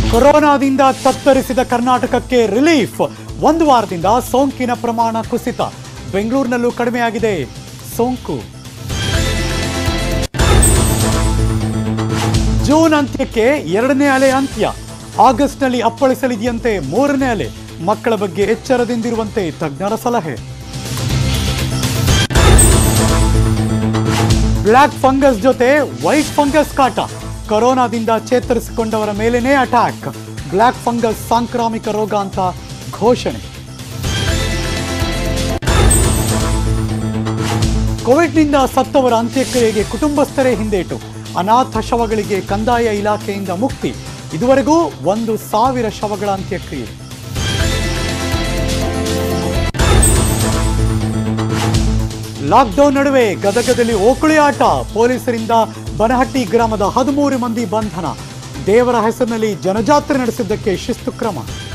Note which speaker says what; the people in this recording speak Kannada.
Speaker 1: ಕೊರೋನಾದಿಂದ ತತ್ತರಿಸಿದ ಕರ್ನಾಟಕಕ್ಕೆ ರಿಲೀಫ್ ಒಂದು ವಾರದಿಂದ ಸೋಂಕಿನ ಪ್ರಮಾಣ ಕುಸಿತ ಬೆಂಗಳೂರಿನಲ್ಲೂ ಕಡಿಮೆಯಾಗಿದೆ ಸೋಂಕು ಜೂನ್ ಅಂತ್ಯಕ್ಕೆ ಎರಡನೇ ಅಲೆ ಅಂತ್ಯ ಆಗಸ್ಟ್ನಲ್ಲಿ ಅಪ್ಪಳಿಸಲಿದೆಯಂತೆ ಮೂರನೇ ಅಲೆ ಮಕ್ಕಳ ಬಗ್ಗೆ ಎಚ್ಚರದಿಂದಿರುವಂತೆ ತಜ್ಞರ ಸಲಹೆ ಬ್ಲ್ಯಾಕ್ ಫಂಗಸ್ ಜೊತೆ ವೈಟ್ ಫಂಗಸ್ ಕಾಟ ಕೊರೋನಾದಿಂದ ಚೇತರಿಸಿಕೊಂಡವರ ಮೇಲೇನೇ ಅಟ್ಯಾಕ್ ಬ್ಲ್ಯಾಕ್ ಫಂಗಸ್ ಸಾಂಕ್ರಾಮಿಕ ರೋಗ ಅಂತ ಘೋಷಣೆ ಕೋವಿಡ್ನಿಂದ ಸತ್ತವರ ಅಂತ್ಯಕ್ರಿಯೆಗೆ ಕುಟುಂಬಸ್ಥರೇ ಹಿಂದೇಟು ಅನಾಥ ಶವಗಳಿಗೆ ಕಂದಾಯ ಇಲಾಖೆಯಿಂದ ಮುಕ್ತಿ ಇದುವರೆಗೂ ಒಂದು ಸಾವಿರ ಶವಗಳ ಅಂತ್ಯಕ್ರಿಯೆ ಲಾಕ್ಡೌನ್ ನಡುವೆ ಗದಗದಲ್ಲಿ ಓಕುಳಿ ಆಟ ಪೊಲೀಸರಿಂದ ಬನಹಟ್ಟಿ ಗ್ರಾಮದ ಹದಿಮೂರು ಮಂದಿ ಬಂಧನ ದೇವರ ಹೆಸರಿನಲ್ಲಿ ಜನಜಾತ್ರೆ ನಡೆಸಿದ್ದಕ್ಕೆ ಶಿಸ್ತು ಕ್ರಮ